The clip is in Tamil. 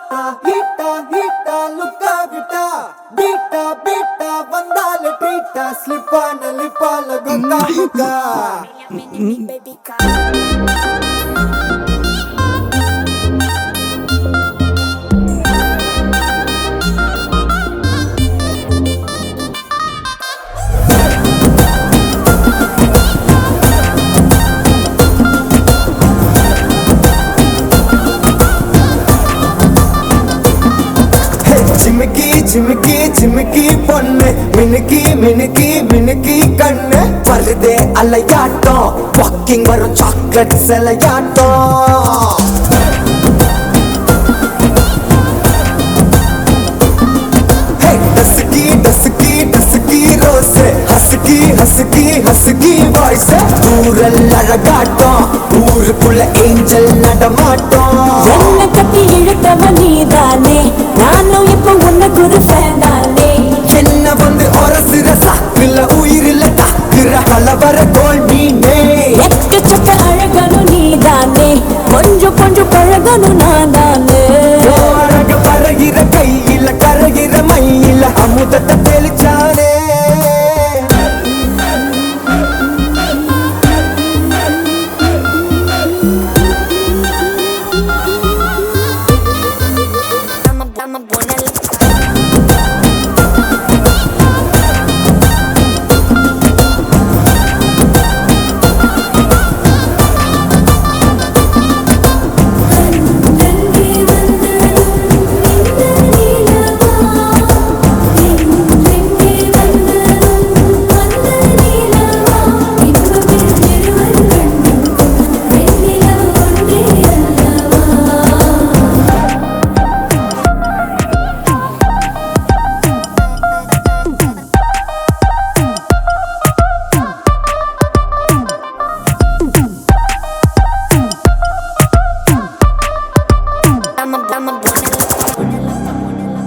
ஹாட்டா ஹீட்டா ஹீட்டா லுக்கா விட்டா பீட்டா பீட்டா வந்தால ட்ரீட்டா ஸ்லிப்பான லிப்பால குக்கா குக்கா baby car. ஹே, ஜிமிக்கி ஜிமிக்கி ஜிமிக்கி பொண்ணு மினுக்கி மினுக்கி மினுக்கி கண்ணு வருதே அலையாட்டம் வாக்கிங் வரும் சாக்லேட் சிலையாட்டம் ஹே, டசுக்கி டசுக்கி டசுக்கி ரோஸ் ஹசுக்கி ஹசுக்கி ஹசுக்கி வாய்ஸ் ஊரல் அழகாட்டம் ஊருக்குள்ள ஏஞ்சல் நடமாட்டம் என்ன கட்டி இழுத்தவ நீதானே நானும் இப்ப உனக்கு ஒரு ஃபேன் தானே என்ன வந்து ஒரசுற சாக்குல உயிரில தாக்குற கலவர தோல் மீனே எக்கச்சக்க அழகனும் நீதானே கொஞ்சம் கொஞ்சம் பழகனும் நான் தானே அழக பறகிற கையில கரைகிற மயில அமுதத்தை தெளிச்சாரு